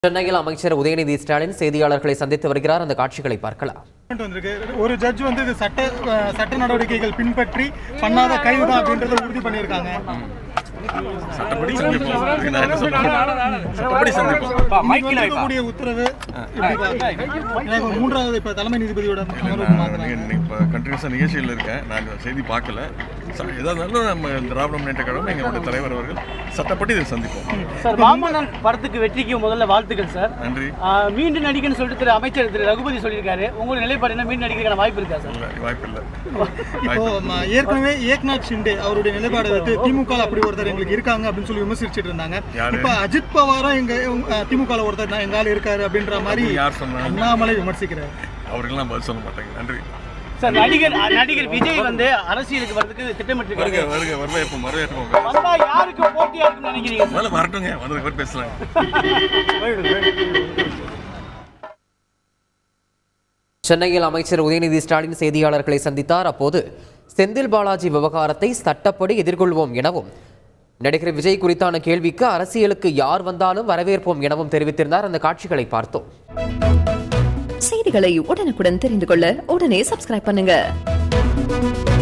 சென்னையில் அமைச்சர் உதயநிதி ஸ்டாலின் செய்தியாளர்களை சந்தித்து வருகிறார் அந்த காட்சிகளை பார்க்கலாம் ஜட்மெண்ட் வந்திருக்கு ஒரு ஜட்ஜ் வந்து இது சட்ட அஹ், சட்ட நடவடிக்கைகள் பின்பற்றி பண்ணாத கைவுதான் அப்படின்றத உறுதி பண்ணியிருக்காங்க சட்டப்படி சந்திப்போம் அதுக்கு நான் என்ன சொல்றேன் சட்டப்படி சந்திப்போம் இன்னைக்கு வந்திருக்கக்கூடிய உத்தரவு எப்படி பாக்குறீங்க? ஏன்னா இப்ப மூன்றாவது இப்ப தலைமை நீதிபதியோட அமர்வுக்கு மாத்துறாங்க. நான் இப்போ கண்டினியூஸாக நிகழ்ச்சியில் இருக்கேன் நான் இந்த செய்தி பார்க்கல ச- எதா இருந்தாலும் நம்ம திராவிட முன்னேற்ற கழகம் எங்களுடைய தலைவர் அவர்கள் சட்டப்படி இதை சந்திப்போம் சார் மாமன்னன் படத்துக்கு வெற்றிக்கு முதல்ல வாழ்த்துக்கள் சார் நன்றி ஆஹ் மீண்டும் நடிக்கணும்னு சொல்லிட்டு திரு அமைச்சர் திரு ரகுபதி சொல்லியிருக்காரு உங்களுடைய நிலைப்பாடு என்ன மீண்டும் நடிக்கிறதுக்கான வாய்ப்பு இருக்கா சார் இல்லை வாய்ப்பு இல்லை இப்போ ம, ஏற்கனவே ஏக்நாத் ஷிண்டே அவருடைய நிலைப்பாடு வந்து திமுக ல அப்படி ஒருத்தர் எங்களுக்கு இருக்காங்க அப்படின்னு சொல்லி விமர்சிச்சுட்டு இருந்தாங்க யாரு? இப்ப அஜித் பவாரும் எங்க திமுக ல ஒருத்தர் நான் எங்க ஆள் இருக்காரு அப்படின்ற மாதிரி யார் சொன்னா அண்ணாமலை விமர்சிக்கிறார் அவருக்கெல்லாம் பதில் சொல்ல மாட்டேங்க நன்றி சார் நடிகர் நடிகர் விஜய் வந்து அரசியலுக்கு வரதுக்கு திட்டமிட்டு வருக வருக வரவேற்போம் வரவேற்போம் வந்தா யாருக்கு போட்டியா இருக்குன்னு நினைக்கிறீங்க சார்? முதல்ல வரட்டுங்க வந்ததுக்கு அப்புறம் பேசலாம் சென்னையில் அமைச்சர் உதயநிதி ஸ்டாலின் செய்தியாளர்களை சந்தித்தார் அப்போது செந்தில் பாலாஜி விவகாரத்தை சட்டப்படி எதிர்கொள்வோம் எனவும் நடிகர் விஜய் குறித்தான கேள்விக்கு அரசியலுக்கு யார் வந்தாலும் வரவேற்போம் எனவும் தெரிவித்திருந்தார் அந்த காட்சிகளை பார்த்தோம் செய்திகளை உடனுக்குடன் தெரிந்து கொள்ள உடனே சப்ஸ்கிரைப் பண்ணுங்க